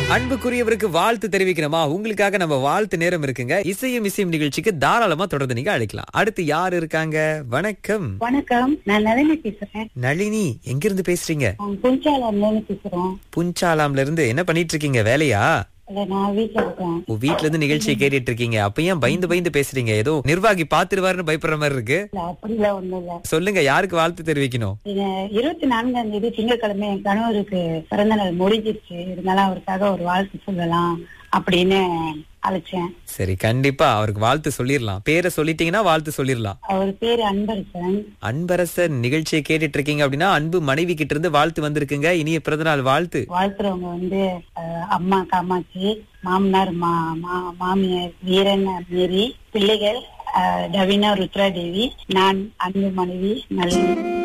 அன்புக்குரியவருக்கு வாழ்த்து தெரிவிக்கணுமா உங்களுக்காக நம்ம வாழ்த்து நேரம் இருக்குங்க இசையும் இசையும் நிகழ்ச்சிக்கு தாராளமா தொடர்ந்து நீங்க அழைக்கலாம் அடுத்து யார் இருக்காங்க வணக்கம் வணக்கம் நான் நளினி பேசுறேன் நளினி எங்கிருந்து பேசுறீங்க புஞ்சாலம்ல இருந்து பேசுறோம் புஞ்சாலாம்ல இருந்து என்ன பண்ணிட்டு இருக்கீங்க வேலையா இல்ல நான் வீட்டுல இருக்கேன் உங்க வீட்ல இருந்து நிகழ்ச்சியை கேட்டுட்டு இருக்கீங்க அப்ப ஏன் பயந்து பயந்து பேசுறீங்க ஏதோ நிர்வாகி பாத்துருவாருன்னு பயப்படுற மாதிரி இருக்கு இல்ல அப்படிலாம் ஒண்ணும் இல்ல சொல்லுங்க யாருக்கு வாழ்த்து தெரிவிக்கணும் இது இருபத்தி நான்காம் தேதி திங்கட்கிழமை என் கணவருக்கு பிறந்த நாள் முடிஞ்சிருச்சு இருந்தாலும் அவருக்காக ஒரு வாழ்த்து சொல்லலாம் அப்படின்னு அழைச்சேன் சரி கண்டிப்பா அவருக்கு வாழ்த்து சொல்லிடலாம் பேரை சொல்லிட்டீங்கன்னா வாழ்த்து சொல்லிடலாம் அவர் பேரு அன்பரசன் அன்பரசர் நிகழ்ச்சியை கேட்டுட்டு இருக்கீங்க அப்படின்னா அன்பு மனைவி கிட்ட இருந்து வாழ்த்து வந்திருக்குங்க இனிய பிறந்தநாள் வாழ்த்து வாழ்த்துறவங்க வந்து அஹ், அம்மா காமாட்சி மாமனார் மா மா- மாமியார் வீரன் மேரி பிள்ளைகள் அஹ், டவினா ருத்ரா தேவி நான் அன்பு மனைவி நளினி